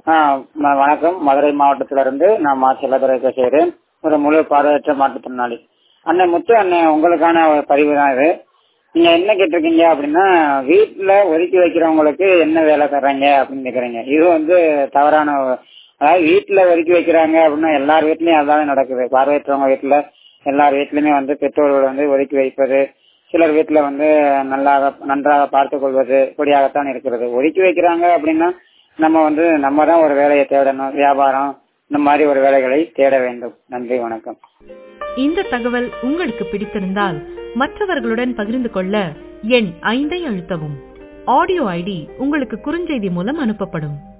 ஆ, ம- வணக்கம் மதுரை மாவட்டத்துல இருந்து நான் மா செல்லதுரை பேசுகிறேன் ஒரு முழு பார்வையற்ற மாற்றுத்திறனாளி அண்ணன் முத்து அண்ணன் உங்களுக்கான ஒரு பதிவு தான் இது நீங்க என்ன கேட்டிருக்கீங்க அப்படின்னா வீட்டுல ஒதுக்கி வைக்கிறவங்களுக்கு என்ன வேலை தர்றாங்க அப்படின்னு கேக்குறீங்க இது வந்து தவறான ஒரு- அதாவது வீட்டுல ஒதுக்கி வைக்கிறாங்க அப்படின்னா எல்லார் வீட்லயும் அதான் நடக்குது பார்வையற்றவங்க வீட்டுல எல்லார் வீட்லயுமே வந்து பெற்றோர்கள் வந்து ஒதுக்கி வைப்பது சிலர் வீட்டுல வந்து நல்லா நன்றாக பார்த்துக் கொள்வது இப்படியாகத்தான் இருக்கிறது ஒதுக்கி வைக்கிறாங்க அப்படின்னா நம்ம வந்து நம்ம தான் ஒரு வேலையை தேடணும் வியாபாரம் இந்த மாதிரி ஒரு வேலைகளை தேட வேண்டும் நன்றி வணக்கம் இந்த தகவல் உங்களுக்கு பிடித்திருந்தால் மற்றவர்களுடன் பகிர்ந்து கொள்ள எண் ஐந்தை அழுத்தவும் ஆடியோ ஐடி உங்களுக்கு குறுஞ்செய்தி மூலம் அனுப்பப்படும்